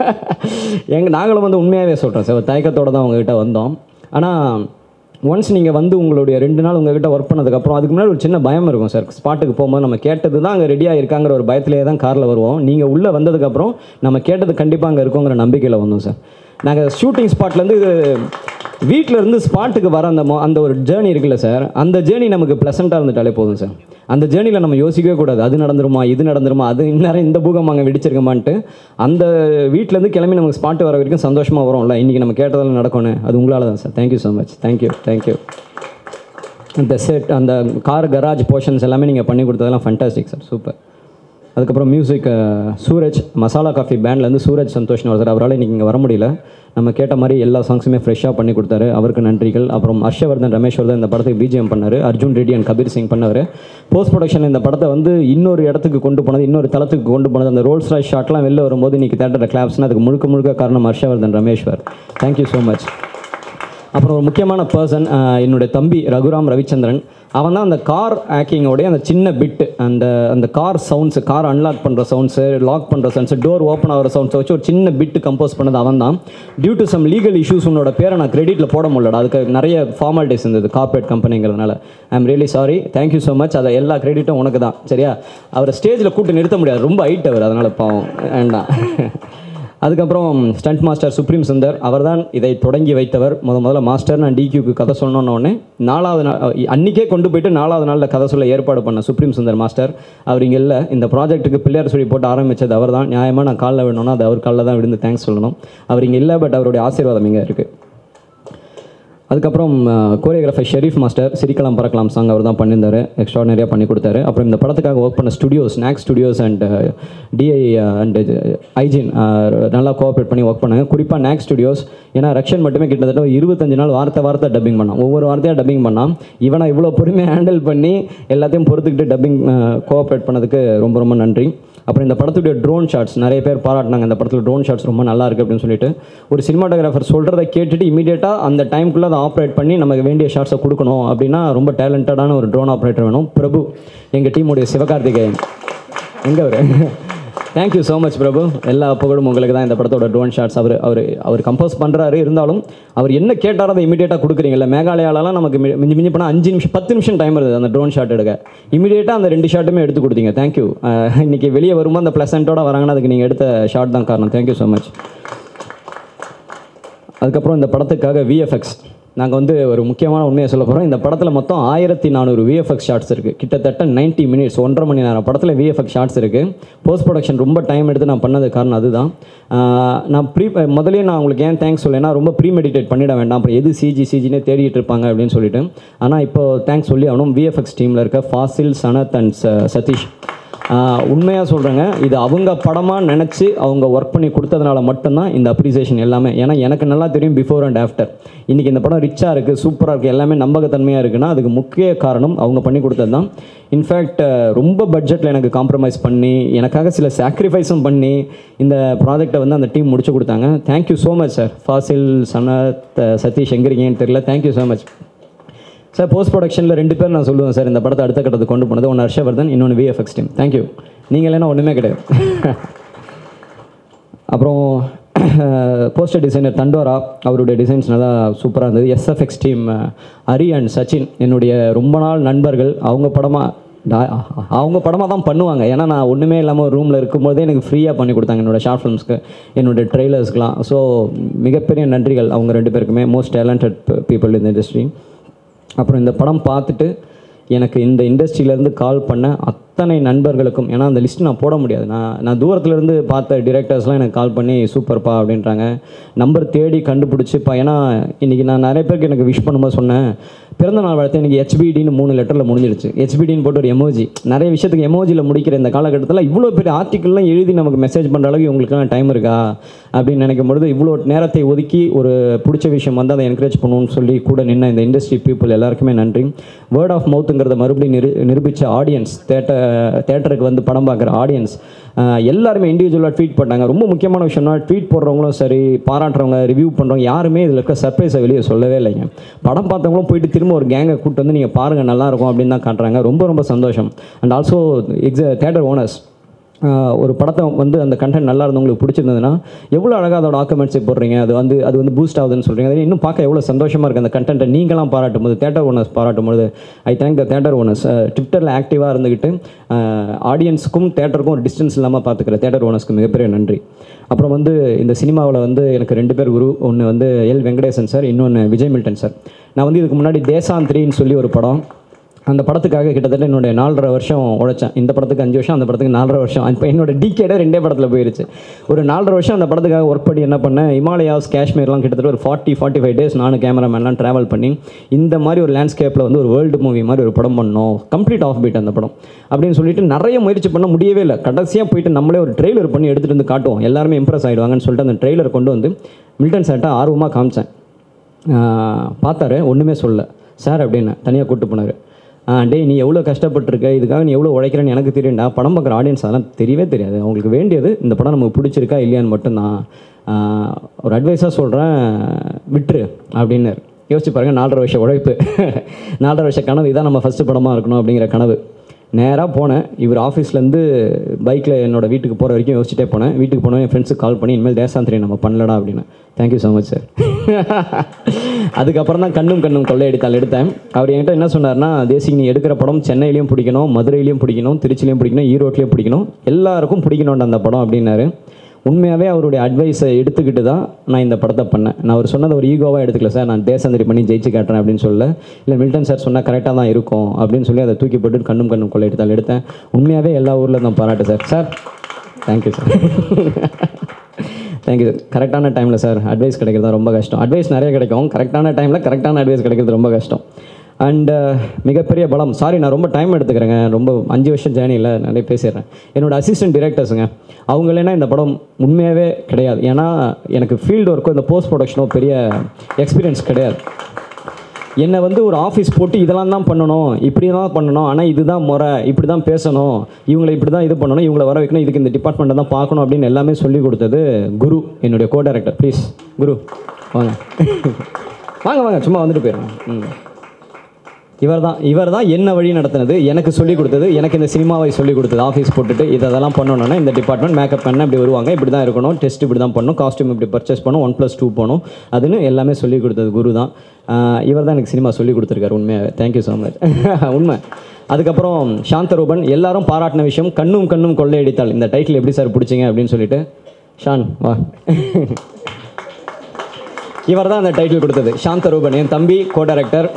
எங்கள் நாங்களும் வந்து உண்மையாகவே சொல்கிறோம் சார் ஒரு தயக்கத்தோடு தான் உங்ககிட்ட வந்தோம் ஆனால் ஒன்ஸ் நீங்கள் வந்து உங்களுடைய ரெண்டு நாள் உங்ககிட்ட ஒர்க் பண்ணதுக்கப்புறம் அதுக்கு முன்னாடி ஒரு சின்ன பயம் இருக்கும் சார் ஸ்பாட்டுக்கு போகும்போது நம்ம கேட்டது தான் அங்கே ரெடியாக இருக்காங்கிற ஒரு பயத்திலே தான் காரில் வருவோம் நீங்கள் உள்ளே வந்ததுக்கப்புறம் நம்ம கேட்டது கண்டிப்பாக அங்கே இருக்குங்கிற நம்பிக்கையில் வந்தோம் சார் நாங்கள் ஷூட்டிங் ஸ்பாட்லேருந்து இது வீட்டில் இருந்து ஸ்பாட்டுக்கு வர அந்த மொ- அந்த ஒரு ஜேர்னி இருக்குல்ல சார் அந்த ஜேர்னி நமக்கு ப்ளசண்ட்டாக இருந்துட்டாலே போதும் சார் அந்த ஜேர்னியில் நம்ம யோசிக்கவே கூடாது அது நடந்துருமா இது நடந்துருமா அது இந்நேரம் இந்த பூகம் அங்கே வெடிச்சிருக்குமான்ட்டு அந்த வீட்டிலேருந்து கிளம்பி நமக்கு ஸ்பாட்டு வர வரைக்கும் சந்தோஷமாக வரும்ல இன்றைக்கி நம்ம கேட்டதெல்லாம் நடக்கணும் அது உங்களால் தான் sir thank you so much thank you thank you அந்த செட் அந்த கார் கராஜ் போர்ஷன்ஸ் எல்லாமே நீங்கள் பண்ணி கொடுத்ததெல்லாம் ஃபண்டாஸ்டிக் சார் சூப்பர் அதுக்கப்புறம் மியூசிக் சூரஜ் மசாலா காஃபி பேண்ட்லேருந்து சூரஜ் சந்தோஷ்னு ஒருத்தர் அவரால் இன்றைக்கி இங்கே வர முடியல நம்ம கேட்ட மாதிரி எல்லா சாங்ஸுமே ஃப்ரெஷ்ஷாக பண்ணி கொடுத்தாரு அவருக்கு நன்றிகள் அப்புறம் ஹர்ஷவர்தன் ரமேஷ்வர்தன் இந்த படத்துக்கு பிஜிஎம் பண்ணார் அர்ஜுன் ரெட்டி அண்ட் கபீர் சிங் பண்ணவர் போஸ்ட் ப்ரொடக்ஷன் இந்த படத்தை வந்து இன்னொரு இடத்துக்கு கொண்டு போனது இன்னொரு தளத்துக்கு கொண்டு போனது அந்த ரோல்ஸ் ராய் ஷாட்லாம் வெளில வரும்போது இன்றைக்கி தேட்டர் கிளாப்ஸ்னால் அதுக்கு முழுக்க முழுக்க காரணம் Harshavardhan Rameshwar thank you so much அப்புறம் ஒரு முக்கியமான பர்சன் என்னுடைய தம்பி ரகுராம் ரவிச்சந்திரன் அவன் தான் அந்த கார் ஆக்கிங்கோடைய அந்த சின்ன பிட்டு அந்த அந்த கார் சவுண்ட்ஸ் கார் அன்லாக் பண்ணுற சவுண்ட்ஸு லாக் பண்ணுற சவுண்ட்ஸ் டோர் ஓப்பன் ஆகிற சவுண்ட்ஸை வச்சு ஒரு சின்ன பிட்டு கம்போஸ் பண்ணது அவன் தான் due to some legal issues உன்னோட பேரை நான் கிரெடிட்டில் போட முடியல அதுக்கு நிறைய ஃபார்மாலிட்டிஸ் இருந்தது கார்பரேட் கம்பெனிங்கிறதுனால I am really sorry thank you so much அதை எல்லா கிரெடிட்டும் உனக்கு தான் சரியா அவரை ஸ்டேஜில் கூட்டு நிறுத்த முடியாது ரொம்ப ஹைட் அவர் அதனால் பாவம் வேண்டாம் அதுக்கப்புறம் ஸ்டண்ட் மாஸ்டர் சுப்ரீம் சுந்தர் அவர்தான் இதை தொடங்கி வைத்தவர் முத முதல்ல மாஸ்டர் நான் டிக்யூக்கு கதை சொன்னோன்ன உடனே நாலாவது நாள் அன்றைக்கே கொண்டு போயிட்டு நாலாவது நாளில் கதை சொல்ல ஏற்பாடு பண்ண சுப்ரீம் சுந்தர் மாஸ்டர் அவர் இங்கே இல்லை இந்த ப்ராஜெக்ட்டுக்கு பிள்ளையார் சொல்லி போட்டு ஆரம்பித்தது அவர் தான் நியாயமாக நான் காலில் விடணும்னா அது அவர் காலில் தான் விழுந்து தேங்க்ஸ் சொல்லணும் அவர் இங்கே இல்லை பட் அவருடைய ஆசீர்வாதம் இங்கே இருக்குது அதுக்கப்புறம் கோரியோகிராஃபர் ஷெரீஃப் மாஸ்டர் சிரிக்கலாம் பறக்கலாம் சாங் அவர் தான் பண்ணியிருந்தார் எக்ஸ்ட்ராடனரியாக பண்ணி கொடுத்தாரு அப்புறம் இந்த படத்துக்காக ஒர்க் பண்ண studios Knack studios and DI and ஐஜின் நல்லா கோஆப்ரேட் பண்ணி ஒர்க் பண்ணாங்க குறிப்பாக நாக் ஸ்டுடியோஸ் ஏன்னா ரக்ஷன் மட்டுமே கிட்டத்தட்ட ஒரு இருபத்தஞ்சு நாள் வார்த்தை வார்த்தை டப்பிங் பண்ணான் ஒவ்வொரு வார்த்தையாக டப்பிங் பண்ணான் இவனை இவ்வளோ பொறுமையாக ஹேண்டில் பண்ணி எல்லாத்தையும் பொறுத்துக்கிட்டு டப்பிங் கோஆப்ரேட் பண்ணதுக்கு ரொம்ப ரொம்ப நன்றி அப்புறம் இந்த படத்துடைய ட்ரோன் ஷாட்ஸ் நிறைய பேர் பாராட்டினாங்க இந்த படத்தில் ட்ரோன் ஷாட்ஸ் ரொம்ப நல்லா இருக்குது அப்படின்னு சொல்லிட்டு ஒரு சினிமாட்டோகிராஃபர் சொல்கிறத கேட்டுட்டு இமீடியட்டாக அந்த டைம்குள்ளே அதை ஆப்ரேட் பண்ணி நமக்கு வேண்டிய ஷாட்ஸை கொடுக்கணும் அப்படின்னா ரொம்ப டேலண்டடான ஒரு ட்ரோன் ஆப்ரேட்டர் வேணும் பிரபு எங்கள் டீமுடைய சிவகார்த்திகேயன் எங்கே அவர் தேங்க்யூ ஸோ மச் பிரபு எல்லா புகழும் உங்களுக்கு தான் இந்த படத்தோட ட்ரோன் ஷாட்ஸ் அவர் அவர் அவர் கம்போஸ் பண்ணுறாரு இருந்தாலும் அவர் என்ன கேட்டாரோ அதை இமீடியட்டாக கொடுக்குறீங்கல்ல மேகாலயாலலாம் நமக்கு மி- மிஞ்சி மிஞ்சி போனால் அஞ்சு நிமிஷம் பத்து நிமிஷம் டைம் இருந்தது அந்த ட்ரோன் ஷாட் எடுக்க இமீடியட்டாக அந்த ரெண்டு ஷாட்டுமே எடுத்து கொடுத்தீங்க தேங்க்யூ இன்னைக்கு வெளியே வரும்போது அந்த ப்ளசண்ட்டோட வராங்கன்னா அதுக்கு நீங்கள் எடுத்த ஷாட் தான் காரணம் தேங்க்யூ ஸோ மச் அதுக்கப்புறம் இந்த படத்துக்காக விஎஃப்எக்ஸ் நாங்கள் வந்து ஒரு முக்கியமான உண்மையை சொல்ல போகிறோம் இந்த படத்தில் மொத்தம் ஆயிரத்தி நானூறு விஎஃப்எக்ஸ் ஷாட்ஸ் இருக்குது கிட்டத்தட்ட 90 மினிட்ஸ் ஒன்றரை மணி நேரம் படத்தில் விஎஃப்எக்ஸ் ஷாட்ஸ் இருக்குது போஸ்ட் ப்ரொடக்ஷன் ரொம்ப டைம் எடுத்து நான் பண்ணது காரணம் அதுதான் ஆஹ் நான் ப்ரீ முதலே நான் உங்களுக்கு ஏன் தேங்க்ஸ் சொல்லேன்னா ரொம்ப ப்ரீ மெடிடேட் பண்ணிட வேண்டாம் அப்புறம் எது சிஜி சிஜினே தேடிட்டு இருப்பாங்க அப்படின்னு சொல்லிட்டு ஆனால் இப்போ தேங்க்ஸ் சொல்லி ஆகணும் விஎஃப்எக்ஸ் டீமில் இருக்க ஃபாசில் சனத் அண்ட் ச- சதீஷ் உண்மையாக சொல்கிறேங்க இது அவங்க படமாக நினச்சி அவங்க ஒர்க் பண்ணி கொடுத்ததுனால மட்டும்தான் இந்த அப்ரிசியேஷன் எல்லாமே ஏன்னா எனக்கு நல்லா தெரியும் பிஃபோர் அண்ட் ஆஃப்டர் இன்றைக்கி இந்த படம் ரிச்சாக இருக்குது சூப்பராக இருக்குது எல்லாமே நம்பகத்தன்மையாக இருக்குன்னா அதுக்கு முக்கிய காரணம் அவங்க பண்ணி கொடுத்தது தான் இன்ஃபேக்ட் ரொம்ப பட்ஜெட்டில் எனக்கு காம்ப்ரமைஸ் பண்ணி எனக்காக சில சாக்ரிஃபைஸும் பண்ணி இந்த ப்ராஜெக்டை வந்து அந்த டீம் முடிச்சு கொடுத்தாங்க thank you so much sir Fazil Sanath Sathish எங்கே இருக்கீங்கன்னு தெரியல thank you so much sir post ப்ரொடக்ஷனில் ரெண்டு பேர் நான் சொல்லுவேன் சார் இந்த படத்தை அடுத்த கட்டத்துக்கு கொண்டு போனது ஒன்று ஹர்ஷவர்தன் இன்னொன்று விஎஃப்எக்ஸ் டீம் தேங்க்யூ நீங்கள் இல்லைன்னா ஒன்றுமே கிடையாது அப்புறம் போஸ்டர் டிசைனர் தண்டோரா அவருடைய டிசைன்ஸ் நல்லா சூப்பராக இருந்தது SFX team Hari and Sachin என்னுடைய ரொம்ப நாள் நண்பர்கள் அவங்க படமாக டா- அவங்க படமாக தான் பண்ணுவாங்க ஏன்னா நான் ஒன்றுமே இல்லாமல் ஒரு ரூமில் இருக்கும்போதே எனக்கு ஃப்ரீயாக பண்ணி கொடுத்தாங்க என்னோட ஷார்ட் ஃபிலிம்ஸ்க்கு என்னோட ட்ரெய்லர்ஸ்க்குலாம் ஸோ மிகப்பெரிய நன்றிகள் அவங்க ரெண்டு பேருக்குமே மோஸ்ட் டேலண்டட் பீப்புள் இந்த இண்டஸ்ட்ரி அப்புறம் இந்த படம் பார்த்துட்டு எனக்கு இந்த இண்டஸ்ட்ரியிலேருந்து கால் பண்ண அத்தனை நண்பர்களுக்கும் ஏன்னா அந்த லிஸ்ட் நான் போட முடியாது நான் நான் தூரத்துலேருந்து பார்த்த டிரெக்டர்ஸ்லாம் எனக்கு கால் பண்ணி சூப்பர்ப்பா அப்படின்றாங்க நம்பர் தேடி கண்டுபிடிச்சிப்பா ஏன்னா இன்றைக்கி நான் நிறைய பேருக்கு எனக்கு விஷ் பண்ணும்போது சொன்னேன் பிறந்த நாள் வாழ்த்து எனக்கு ஹெச்பிடின்னு மூணு லெட்டரில் முடிஞ்சிடுச்சு ஹெச்பிடின்னு போட்டு ஒரு எமோஜி நிறைய விஷயத்துக்கு எமோஜியில் முடிக்கிற இந்த காலகட்டத்தில் இவ்வளோ பெரிய ஆர்டிக்கல்லாம் எழுதி நமக்கு மெசேஜ் பண்ணுற அளவுக்கு உங்களுக்குலாம் டைம் இருக்கா அப்படின்னு நினைக்கும் பொழுது இவ்வளோ நேரத்தை ஒதுக்கி ஒரு பிடிச்ச விஷயம் வந்து அதை என்கரேஜ் பண்ணணும்னு சொல்லி கூட நின்ன இந்த இண்டஸ்ட்ரி பீப்புள் எல்லாருக்குமே நன்றி வேர்ட் ஆஃப் மவுத்துங்கிறத மறுபடியும் நிரு நிரூபித்த ஆடியன்ஸ் தேட்டர் தேட்டருக்கு வந்து படம் பார்க்குற ஆடியன்ஸ் எல்லாருமே இண்டிவிஜுவலாக ட்வீட் பண்ணாங்க ரொம்ப முக்கியமான விஷயம்னா ட்வீட் போடுறவங்களும் சரி பாராட்டுறவங்க ரிவ்யூ பண்ணுறவங்க யாருமே இதில் இருக்க சர்ப்ரைஸை வெளியே சொல்லவே இல்லைங்க படம் பார்த்தவங்களும் போயிட்டு திரும்ப ஒரு கேங்கை கூப்பிட்டு வந்து நீங்கள் பாருங்கள் நல்லா இருக்கும் அப்படின்னு தான் காட்டுறாங்க ரொம்ப ரொம்ப சந்தோஷம் அண்ட் ஆல்சோ எக்ஸ தேட்டர் ஓனர்ஸ் ஆஹ் ஒரு படத்தை வந்து அந்த கண்டென்ட் நல்லா இருந்து உங்களுக்கு பிடிச்சிருந்ததுன்னா எவ்வளோ அழகாக அதோட டாக்குமெண்ட்ஸை போடுறீங்க அது வந்து அது வந்து பூஸ்ட் ஆகுதுன்னு சொல்கிறீங்க அது இன்னும் பார்க்க எவ்வளோ சந்தோஷமாக இருக்குது அந்த கண்டென்ட்டை நீங்களாம் பாராட்டும் போது தேட்டர் ஓனர்ஸ் பாராட்டும் போது I thank the theatre owners ட்விட்டரில் ஆக்டிவாக இருந்துக்கிட்டு ஆடியன்ஸுக்கும் தேட்டருக்கும் ஒரு டிஸ்டன்ஸ் இல்லாமல் பார்த்துக்கிற தேட்டர் ஓனர்ஸ்க்கு மிகப்பெரிய நன்றி அப்புறம் வந்து இந்த சினிமாவில் வந்து எனக்கு ரெண்டு பேர் குரு ஒன்று வந்து எல் வெங்கடேசன் சார் இன்னொன்று விஜய் மில்டன் சார் நான் வந்து இதுக்கு முன்னாடி தேசாந்திரின்னு சொல்லி ஒரு படம் அந்த படத்துக்காக கிட்டத்தட்ட என்னுடைய நாலரை வருஷம் உழைச்சேன் இந்த படத்துக்கு அஞ்சு வருஷம் அந்த படத்துக்கு நாலரை வருஷம் இப்போ என்னோட டிகேடே ரெண்டே படத்தில் போயிருச்சு ஒரு நாலரை வருஷம் அந்த படத்துக்காக ஒர்க் பண்ணி என்ன பண்ணேன் ஹிமாலயாஸ் காஷ்மீர்லாம் கிட்டத்தட்ட ஒரு ஃபார்ட்டி ஃபார்ட்டி ஃபைவ் டேஸ் நானும் கேமராமேன்லாம் ட்ராவல் பண்ணி இந்த மாதிரி ஒரு லேண்ட்ஸ்கேப்பில் வந்து ஒரு வேர்ல்டு மூவி மாதிரி ஒரு படம் பண்ணோம் கம்ப்ளீட் ஆஃப் பீட் அந்த படம் அப்படின்னு சொல்லிட்டு நிறைய முயற்சி பண்ண முடியவே இல்லை கடைசியாக போயிட்டு நம்மளே ஒரு ட்ரெய்லர் பண்ணி எடுத்துகிட்டு வந்து காட்டுவோம் எல்லாருமே இம்ப்ரெஸ் ஆகிடுவாங்கன்னு சொல்லிட்டு அந்த ட்ரெய்லர் கொண்டு வந்து மில்டன் சார்ட்ட ஆர்வமாக காமிச்சேன் ஆஹ் பார்த்தாரு ஒன்றுமே சொல்லல சார் அப்படின்னு தனியாக கூப்பிட்டு போனார் டேய் நீ எவ்வளோ கஷ்டப்பட்டிருக்க இதுக்காக நீ எவ்வளோ உழைக்கிறேன்னு எனக்கு தெரியும்டா படம் பார்க்குற ஆடியன்ஸ் அதெல்லாம் தெரியவே தெரியாது அவங்களுக்கு வேண்டியது இந்த படம் நமக்கு பிடிச்சிருக்கா இல்லையான்னு மட்டும்தான் ஆஹ் ஒரு அட்வைஸாக சொல்கிறேன் விட்டுரு அப்படின்னாரு யோசிச்சு பாருங்க நாலரை வருஷம் உழைப்பு நாலரை வருஷ கனவு இதான் நம்ம ஃபஸ்ட்டு படமாக இருக்கணும் அப்படிங்கிற கனவு நேராக போனேன் இவர் ஆஃபீஸ்லேருந்து பைக்கில் என்னோட வீட்டுக்கு போகிற வரைக்கும் யோசிச்சுட்டே போனேன் வீட்டுக்கு போனேன் என் ஃப்ரெண்ட்ஸுக்கு கால் பண்ணி இனிமேல் தேசாந்திரி நம்ம பண்ணலடா அப்படின்னு தேங்க்யூ ஸோ மச் சார் அதுக்கப்புறம் தான் கண்ணும் கண்ணும் கொள்ளையடித்தால் எடுத்தேன் அவர் என்கிட்ட என்ன சொன்னார்னா தேசிக் நீ எடுக்கிற படம் சென்னையிலையும் பிடிக்கணும் மதுரையிலையும் பிடிக்கணும் திருச்சிலையும் பிடிக்கணும் ஈரோட்லேயும் பிடிக்கணும் எல்லாருக்கும் பிடிக்கணும்டா அந்த படம் அப்படின்னாரு உண்மையாகவே அவருடைய அட்வைஸை எடுத்துக்கிட்டு தான் நான் இந்த படத்தை பண்ணேன் நான் அவர் சொன்னதை ஒரு ஈகோவாக எடுத்துக்கல சார் நான் தேசந்திரி பண்ணி ஜெயிச்சு காட்டுறேன் அப்படின்னு சொல்ல இல்லை மில்டன் சார் சொன்னால் கரெக்டாக தான் இருக்கும் அப்படின்னு சொல்லி அதை தூக்கி போட்டு கண்ணும் கண்ணும் கொள்ளை எடுத்தால் எடுத்தேன் உண்மையாகவே எல்லா ஊரில் தான் பாராட்டு sir sir thank you sir thank you sir கரெக்டான டைமில் சார் அட்வைஸ் கிடைக்கிறது ரொம்ப கஷ்டம் அட்வைஸ் நிறைய கிடைக்கும் கரெக்டான டைமில் கரெக்டான அட்வைஸ் கிடைக்கிறது ரொம்ப கஷ்டம் அண்டு மிகப்பெரிய பலம் சாரி நான் ரொம்ப டைம் எடுத்துக்கிறேங்க ரொம்ப அஞ்சு வருஷம் ஜேர்னியில் நிறைய பேசிடுறேன் என்னோட அசிஸ்டன்ட் டிரெக்டர்ஸுங்க அவங்க இல்லைன்னா இந்த படம் உண்மையாகவே கிடையாது ஏன்னா எனக்கு ஃபீல்டு ஒர்க்கோ இந்த போஸ்ட் ப்ரொடக்ஷனோ பெரிய எக்ஸ்பீரியன்ஸ் கிடையாது என்னை வந்து ஒரு ஆஃபீஸ் போட்டு இதெல்லாம் தான் பண்ணணும் இப்படி தான் பண்ணணும் ஆனால் இதுதான் முறை இப்படி தான் பேசணும் இவங்களை இப்படி தான் இது பண்ணணும் இவங்களை வர வைக்கணும் இதுக்கு இந்த டிபார்ட்மெண்ட்டை தான் பார்க்கணும் அப்படின்னு எல்லாமே சொல்லி கொடுத்தது குரு என்னுடைய கோ டைரக்டர் ப்ளீஸ் குரு வாங்க வாங்க வாங்க சும்மா வந்துட்டு போயிடுங்க ம் இவர் தான் இவர் தான் என்ன வழி நடத்தினது எனக்கு சொல்லிக் கொடுத்தது எனக்கு இந்த சினிமாவை சொல்லிக் கொடுத்தது ஆஃபீஸ் போட்டுட்டு இது அதெல்லாம் பண்ணணும்னா இந்த டிபார்ட்மெண்ட் மேக்கப் பண்ண இப்படி வருவாங்க இப்படி தான் இருக்கணும் டெஸ்ட் இப்படி தான் பண்ணணும் காஸ்டியூம் இப்படி பர்ச்சேஸ் பண்ணணும் ஒன் ப்ளஸ் டூ போகணும் அதுன்னு எல்லாமே சொல்லிக் கொடுத்தது குரு தான் இவர் தான் எனக்கு சினிமா சொல்லிக் கொடுத்துருக்காரு உண்மையாக தேங்க்யூ ஸோ மச் உண்மை அதுக்கப்புறம் சாந்தரூபன் எல்லாரும் பாராட்டின விஷயம் கண்ணும் கண்ணும் கொள்ளையடித்தாள் இந்த டைட்டில் எப்படி சார் பிடிச்சிங்க அப்படின்னு சொல்லிட்டு ஷான் வா இவர் தான் அந்த டைட்டில் கொடுத்தது சாந்தரூபன் என் தம்பி கோ டைரக்டர்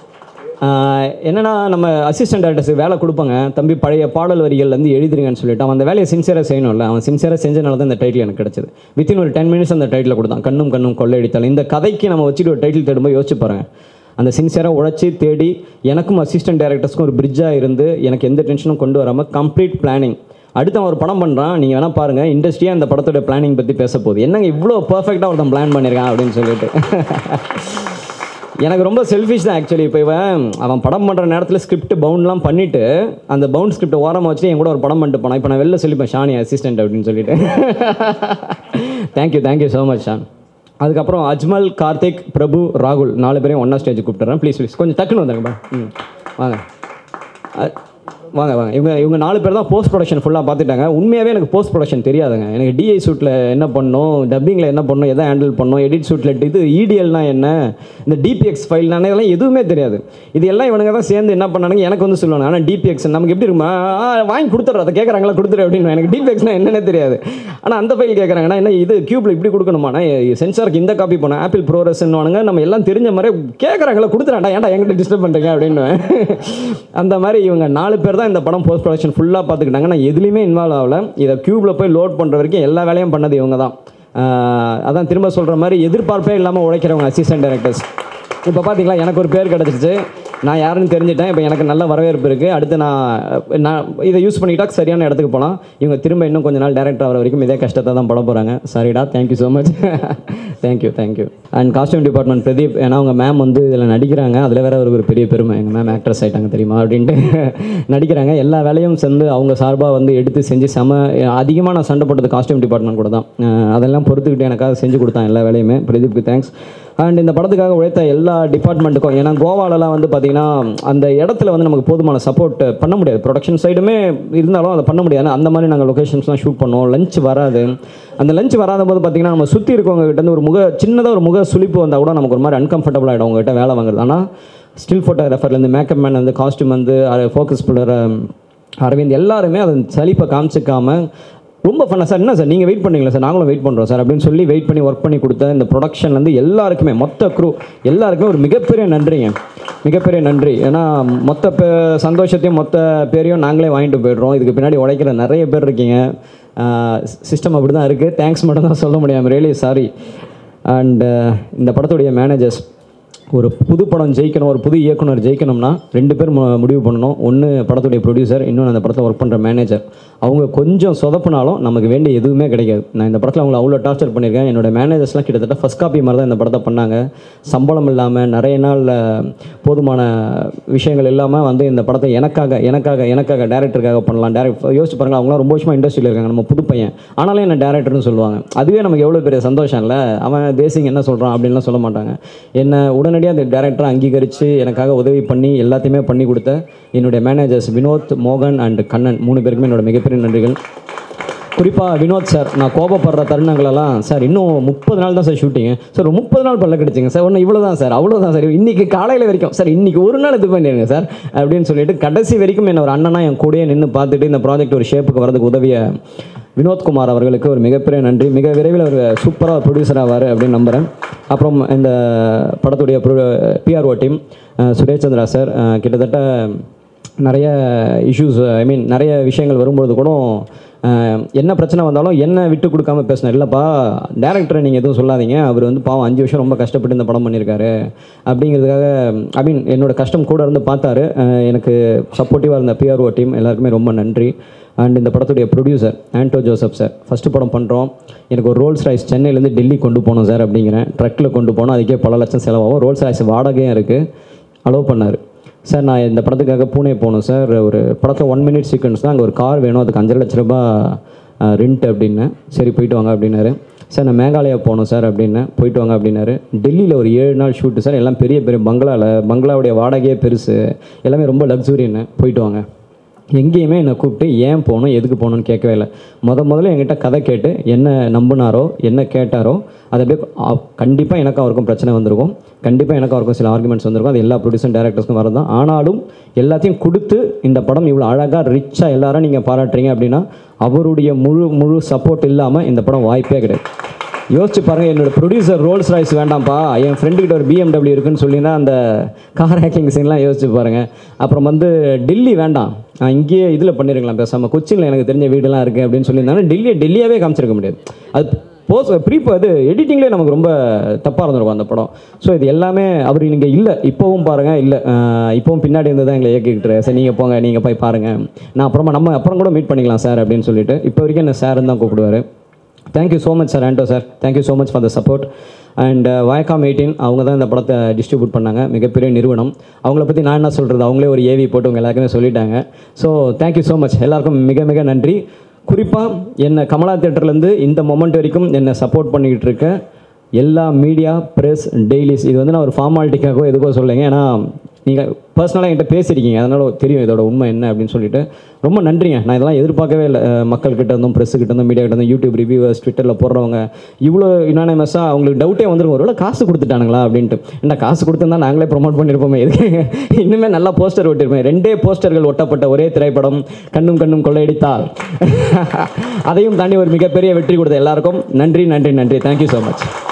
என்னன்னா நம்ம அசிஸ்டன்ட் டேரக்டர்ஸுக்கு வேலை கொடுப்பாங்க தம்பி பழைய பாடல் வரிகள்லேருந்து எழுதுறீங்கன்னு சொல்லிட்டு அவன் அந்த வேலையை சின்சியராக செய்யணும்ல அவன் சின்சியராக செஞ்சனால தான் இந்த டைட்டில் எனக்கு கிடச்சிது வித்தின் ஒரு டென் மினிட்ஸ் அந்த டைட்டில் கொடுத்தான் கண்ணும் கண்ணும் கொள்ளையடித்தால் இந்த கதைக்கு நம்ம வச்சுட்டு ஒரு டைட்டில் தேடும்போது யோசிச்சு பாருங்க அந்த சின்சியராக உழைச்சி தேடி எனக்கும் அசிஸ்டன்ட் டேரக்டர்ஸ்க்கும் ஒரு பிரிட்ஜாக இருந்து எனக்கு எந்த டென்ஷனும் கொண்டு வராமல் கம்ப்ளீட் பிளானிங் அடுத்து அவன் ஒரு படம் பண்ணுறான் நீங்கள் வேணால் பாருங்கள் இண்டஸ்ட்ரியாக அந்த படத்தோட பிளானிங் பற்றி பேச போகுது என்னங்க இவ்வளோ பர்ஃபெக்டாக ஒருத்தன் பிளான் பண்ணியிருக்கான் அப்படின்னு சொல்லிட்டு எனக்கு ரொம்ப செல்ஃபிஷ் தான் ஆக்சுவலி இப்போ இவன் அவன் படம் பண்ணுற நேரத்தில் ஸ்கிரிப்ட் பவுண்ட்லாம் பண்ணிவிட்டு அந்த பவுண்ட் ஸ்கிரிப்ட் ஓரமாக வச்சுட்டு என் கூட ஒரு படம் பண்ணிட்டு போனான் இப்போ நான் வெளில சொல்லிப்பேன் ஷானி அசிஸ்டன்ட் அப்படின்னு சொல்லிட்டு thank you thank you so much Shan அதுக்கப்புறம் அஜ்மல் கார்த்திக் பிரபு ராகுல் நாலு பேரையும் ஒன்றா ஸ்டேஜ் கூப்பிட்டுறேன் ப்ளீஸ் ப்ளீஸ் கொஞ்சம் டக்குன்னு வந்துருங்கப்பா ம் வாங்க அ- வாங்க வாங்க இவங்க இவங்க நாலு பேர் தான் போஸ்ட் ப்ரொடக்ஷன் ஃபுல்லாக பார்த்துட்டாங்க உண்மையாகவே எனக்கு போஸ்ட் ப்ரொடக்ஷன் தெரியாதுங்க எனக்கு டிஐ ஷூட்டில் என்ன பண்ணணும் டப்பிங்கில் என்ன பண்ணணும் எதை ஹேண்டில் பண்ணணும் எடிட் ஷூட்டில் இது இடிஎல்னா என்ன இந்த டிபிஎக்ஸ் ஃபைல்னா இதெல்லாம் எதுவுமே தெரியாது இது எல்லாம் இவனுங்க தான் சேர்ந்து என்ன பண்ணானுங்க எனக்கு வந்து சொல்லுவாங்க ஆனால் டிபிஎக்ஸ் நமக்கு எப்படி இருக்குமா ஆ, வாங்கி கொடுத்துட்ற அதை கேட்குறாங்களா கொடுத்துரு அப்படின்னு எனக்கு டிபிஎக்ஸ்னா என்னன்னே தெரியாது ஆனால் அந்த ஃபைல் கேட்குறாங்கன்னா என்ன இது கியூப்ல இப்படி கொடுக்கணுமாண்ணா சென்சாருக்கு இந்த காப்பி பண்ண ஆப்பிள் ப்ரோரஸ்ன்னு நம்ம எல்லாம் தெரிஞ்ச மாதிரி கேட்குறாங்களா கொடுத்துறாண்டா ஏன்டா என்கிட்ட டிஸ்டர்ப் பண்ணுறீங்க அப்படின்னு அந்த மாதிரி இவங்க நாலு பேர் தான் இந்த படம் போஸ்ட் ப்ரொடக்ஷன் ஃபுல்லாக பார்த்துக்கிட்டாங்க நான் எதுலேயுமே இன்வால்வ் ஆகல இதை கியூப்ல போய் லோட் பண்ணுற வரைக்கும் எல்லா வேலையும் பண்ணது இவங்க தான் ஆஹ் அதான் திரும்ப சொல்கிற மாதிரி எதிர்பார்ப்பே இல்லாமல் உழைக்கிறவங்க அசிஸ்டன்ட் டைரக்டர்ஸ் இப்போ பார்த்தீங்களா எனக்கு ஒரு பேர் கிடச்சிருச்சு நான் யாருன்னு தெரிஞ்சிட்டேன் இப்போ எனக்கு நல்ல வரவேற்பு இருக்குது அடுத்து நான் நான் இதை யூஸ் பண்ணிக்கிட்டா சரியான இடத்துக்கு போகலாம் இவங்க திரும்ப இன்னும் கொஞ்ச நாள் டேரக்டர் ஆகிற வரைக்கும் இதே கஷ்டத்தை தான் பட போகிறாங்க சரிடா thank you so much thank you thank you and costume department Pradeep ஏன்னா அவங்க மேம் வந்து இதில் நடிக்கிறாங்க அதில் வேற ஒரு ஒரு பெரிய பெருமை எங்கள் மேம் ஆக்ட்ரஸ் ஆகிட்டாங்க தெரியுமா அப்படின்ட்டு நடிக்கிறாங்க எல்லா வேலையும் சேர்ந்து அவங்க சார்பாக வந்து எடுத்து செஞ்சு செம அதிகமாக நான் சண்டை போட்டது காஸ்டியூம் டிபார்ட்மெண்ட் கூட தான் அஹ் அதெல்லாம் பொறுத்துக்கிட்டு எனக்காக செஞ்சு கொடுத்தான் எல்லா வேலையுமே பிரதீப்க்கு தேங்க்ஸ் அண்ட் இந்த படத்துக்காக உழைத்த எல்லா டிபார்ட்மெண்ட்டுக்கும் ஏன்னா கோவாலலாம் வந்து பார்த்தீங்கன்னா அந்த இடத்துல வந்து நமக்கு போதுமான சப்போர்ட் பண்ண முடியாது ப்ரொடக்ஷன் சைடுமே இருந்தாலும் அதை பண்ண முடியாது அந்த மாதிரி நாங்கள் லொக்கேஷன்ஸ்லாம் ஷூட் பண்ணோம் லஞ்ச் வராது அந்த லஞ்ச் வராத போது பார்த்தீங்கன்னா நம்ம சுற்றி இருக்கவங்க கிட்ட இருந்து ஒரு முக சின்னதாக ஒரு முக சுளிப்பு வந்தால் கூட நமக்கு ஒரு மாதிரி அன்கம்ஃபர்டபுள் ஆகிடும் உங்ககிட்ட வேலை வாங்குறது ஆனால் ஸ்டில் ஃபோட்டோகிராஃபர்லேருந்து மேக்கப் மேன் வந்து காஸ்டியூம் வந்து ஃபோக்கஸ் பண்ணுற அரவிந்த் எல்லாருமே அதை சலிப்பை காமிச்சிக்காம ரொம்ப ஃபன்னாக சார் என்ன சார் நீங்கள் வெயிட் பண்ணீங்களா சார் நாங்களும் வெயிட் பண்ணுறோம் சார் அப்படின்னு சொல்லி வெயிட் பண்ணி ஒர்க் பண்ணி கொடுத்த இந்த ப்ரொடக்ஷன்லேருந்து எல்லாருக்குமே மொத்த க்ரூ எல்லாருக்குமே ஒரு மிகப்பெரிய நன்றிங்க மிகப்பெரிய நன்றி ஏன்னா மொத்த பே சந்தோஷத்தையும் மொத்த பேரையும் நாங்களே வாங்கிட்டு போயிடுறோம் இதுக்கு பின்னாடி உழைக்கிற நிறைய பேர் இருக்கீங்க சிஸ்டம் அப்படி தான் இருக்குது தேங்க்ஸ் மட்டும் தான் சொல்ல முடியாமல் ரியலி சாரி அண்ட் இந்த படத்துடைய மேனேஜர்ஸ் ஒரு புது படம் ஜெயிக்கணும் ஒரு புது இயக்குனர் ஜெயிக்கணும்னா ரெண்டு பேர் மு- முடிவு பண்ணணும் ஒன்று படத்துடைய ப்ரொடியூசர் இன்னொன்று அந்த படத்தில் ஒர்க் பண்ணுற மேனேஜர் அவங்க கொஞ்சம் சொதப்புனாலும் நமக்கு வேண்டிய எதுவுமே கிடைக்காது நான் இந்த படத்தில் அவங்கள அவ்வளோ டார்ச்சர் பண்ணியிருக்கேன் என்னோட மேனேஜர்ஸ்லாம் கிட்டத்தட்ட ஃபஸ்ட் காப்பி மாதிரி தான் இந்த படத்தை பண்ணாங்க சம்பளம் இல்லாமல் நிறைய நாள் அஹ், போதுமான விஷயங்கள் இல்லாமல் வந்து இந்த படத்தை எனக்காக எனக்காக எனக்காக டேரக்டருக்காக பண்ணலாம் டேரக்ட் யோசிச்சு பாருங்க அவங்களாம் ரொம்ப வருஷமாக இண்டஸ்ட்ரியில் இருக்காங்க நம்ம புது பையன் ஆனாலும் என்ன டேரக்டர்னு சொல்லுவாங்க அதுவே நமக்கு எவ்வளோ பெரிய சந்தோஷம் இல்லை அவன் தேசிங் என்ன சொல்கிறான் அப்படின்லாம் சொல்ல மாட்டாங்க என்னை உடனடியாக அந்த டேரக்டரை அங்கீகரித்து எனக்காக உதவி பண்ணி எல்லாத்தையுமே பண்ணி கொடுத்த என்னுடைய மேனேஜர்ஸ் வினோத் மோகன் அண்ட் கண்ணன் மூணு பேருக்குமே என்னோட மிகப்பெரிய நன்றிகள் குறிப்பாக வினோத் சார் நான் கோபப்படுற தருணங்களெல்லாம் சார் இன்னும் முப்பது நாள் தான் சார் ஷூட்டிங்கு சார் ஒரு முப்பது நாள் பல்ல கிடைச்சிங்க சார் ஒன்று இவ்வளோ தான் சார் அவ்வளோதான் சார் இன்றைக்கி காலையில் வரைக்கும் சார் இன்றைக்கி ஒரு நாள் இது பண்ணிடுங்க சார் அப்படின்னு சொல்லிட்டு கடைசி வரைக்கும் என்ன ஒரு அண்ணனா என் கூடயே நின்று பார்த்துட்டு இந்த ப்ராஜெக்ட் ஒரு ஷேப்புக்கு வரதுக்கு உதவிய வினோத்குமார் அவர்களுக்கு ஒரு மிகப்பெரிய நன்றி மிக விரைவில் ஒரு சூப்பராக ப்ரொடியூசர் ஆவார் அப்படின்னு நம்புகிறேன் அப்புறம் இந்த படத்துடைய PRO team Suresh Chandra sir கிட்டத்தட்ட நிறைய இஷ்யூஸ் ஐ மீன் நிறைய விஷயங்கள் வரும்பொழுது கூட அஹ், என்ன பிரச்சனை வந்தாலும் என்ன விட்டு கொடுக்காம பேசினார் இல்லைப்பா டேரக்டரை நீங்கள் எதுவும் சொல்லாதீங்க அவர் வந்து பாவம் அஞ்சு வருஷம் ரொம்ப கஷ்டப்பட்டு இந்த படம் பண்ணியிருக்காரு அப்படிங்கிறதுக்காக ஐ மீன் என்னோட கஷ்டம் கூட இருந்து பார்த்தாரு அஹ், எனக்கு சப்போர்ட்டிவாக இருந்த பிஆர்ஓ டீம் எல்லாருக்குமே ரொம்ப நன்றி அண்ட் இந்த படத்துடைய producer Anto Joseph sir first படம் பண்ணுறோம் எனக்கு ஒரு ரோல்ஸ் ராய்ஸ் சென்னையிலேருந்து டெல்லி கொண்டு போகணும் சார் அப்படிங்கிறேன் ட்ரக்கில் கொண்டு போனோம் அதுக்கே பல லட்சம் செலவாகும் ரோல்ஸ் ராய்ஸ் வாடகையும் இருக்குது அலோவ் பண்ணார் சார் நான் இந்த படத்துக்காக பூனே போகணும் சார் ஒரு படத்தில் ஒன் மினிட் சீக்வன்ஸ் தான் அங்கே ஒரு கார் வேணும் அதுக்கு அஞ்சரை லட்ச ரூபாய் ரெண்ட் அப்படின்னு சரி போயிட்டு வாங்க அப்படின்னாரு சார் நான் மேகாலயா போகணும் சார் அப்படின்னு போயிட்டு வாங்க அப்படின்னாரு டெல்லியில் ஒரு ஏழு நாள் ஷூட்டு சார் எல்லாம் பெரிய பெரிய பங்களாவில் பங்களாவுடைய வாடகையே பெருசு எல்லாமே ரொம்ப லக்ஸுரின்னு போயிட்டு வாங்க எங்கேயுமே என்னை கூப்பிட்டு ஏன் போகணும் எதுக்கு போகணும்னு கேட்கவே இல்லை முத முதல்ல என்கிட்ட கதை கேட்டு என்ன நம்பினாரோ என்ன கேட்டாரோ அதை அப்படியே கண்டிப்பாக எனக்கும் அவருக்கும் பிரச்சனை வந்திருக்கும் கண்டிப்பாக எனக்கும் அவருக்கும் சில ஆர்குமெண்ட்ஸ் வந்திருக்கும் அது எல்லா ப்ரொடியூசர் டேரக்டர்ஸ்க்கும் வரதான் ஆனாலும் எல்லாத்தையும் கொடுத்து இந்த படம் இவ்வளோ அழகாக ரிச்சாக எல்லாரும் நீங்கள் பாராட்டுறீங்க அப்படின்னா அவருடைய முழு முழு சப்போர்ட் இல்லாமல் இந்த படம் வாய்ப்பே கிடையாது யோசிச்சு பாருங்கள் என்னோட ப்ரொடியூசர் ரோல்ஸ் ராய்ஸ் வேண்டாம்ப்பா என் ஃப்ரெண்டுக்கிட்ட ஒரு பிஎம்டபிள்யூ இருக்குன்னு சொல்லினா அந்த கார் ஹேக்கிங் சீன்லாம் யோசிச்சு பாருங்கள் அப்புறம் வந்து டெல்லி வேண்டாம் நான் இங்கேயே இதில் பண்ணிருக்கலாம் பேசாமல் கொச்சினில் எனக்கு தெரிஞ்ச வீடெல்லாம் இருக்குது அப்படின்னு சொல்லியிருந்தாங்கன்னா டெல்லியை டெல்லியாவே காமிச்சிருக்க முடியாது அது போஸ் ப்ரீப் அது எடிட்டிங்லேயே நமக்கு ரொம்ப தப்பாக இருந்திருக்கும் அந்த படம் ஸோ இது எல்லாமே அவர் நீங்கள் இல்லை இப்போவும் பாருங்கள் இல்லை இப்போவும் பின்னாடி இருந்து தான் எங்களை இயக்கிக்கிட்டு சார் நீங்கள் போங்க நீங்கள் போய் பாருங்கள் நான் அப்புறமா நம்ம அப்புறம் கூட மீட் பண்ணிக்கலாம் சார் அப்படின்னு சொல்லிட்டு இப்போ வரைக்கும் என்ன சார்னு தான் கூப்பிடுவார் thank you so much sir Anto sir thank you so much for the support and Viacom eighteen அவங்க தான் இந்த படத்தை டிஸ்ட்ரிபியூட் பண்ணாங்க மிகப்பெரிய நிறுவனம் அவங்கள பற்றி நான் என்ன சொல்கிறது அவங்களே ஒரு ஏவி போட்டு உங்க எல்லாருக்குமே சொல்லிட்டாங்க ஸோ தேங்க்யூ ஸோ மச் எல்லாருக்கும் மிக மிக நன்றி குறிப்பாக என்னை கமலா தேட்டர்லேருந்து இந்த மொமெண்ட் வரைக்கும் என்னை சப்போர்ட் பண்ணிக்கிட்டு இருக்க எல்லா மீடியா ப்ரெஸ் டெய்லிஸ் இது வந்து நான் ஒரு ஃபார்மாலிட்டிக்காகவோ எதுக்கோ சொல்லுங்க ஏன்னா நீங்கள் பர்சனலாக என்கிட்ட பேசியிருக்கீங்க அதனால் தெரியும் இதோட உண்மை என்ன அப்படின்னு சொல்லிட்டு ரொம்ப நன்றிங்க நான் இதெல்லாம் எதிர்பார்க்கவே இல்லை அஹ் மக்கள்கிட்ட இருந்தும் ப்ரெஸ்ஸுக்கிட்ட இருந்தும் மீடியா கிட்ட இருந்தும் யூடியூப் ரிவ்யூவர்ஸ் ட்விட்டரில் போடுறவங்க இவ்வளோ யுனானிமஸாக அவங்களுக்கு டவுட்டே வந்துருக்கும் ஒருவேளை காசு கொடுத்துட்டானுங்களா அப்படின்ட்டு என்ன காசு கொடுத்துருந்தா நாங்களே ப்ரொமோட் பண்ணியிருப்போமே எதுக்கு இன்னுமே நல்லா போஸ்டர் ஒட்டியிருப்பேன் ரெண்டே போஸ்டர்கள் ஒட்டப்பட்ட ஒரே திரைப்படம் கண்ணும் கண்ணும் கொள்ளையடித்தால் அதையும் தாண்டி ஒரு மிகப்பெரிய வெற்றி கொடுத்த எல்லாருக்கும் நன்றி நன்றி நன்றி தேங்க்யூ ஸோ மச்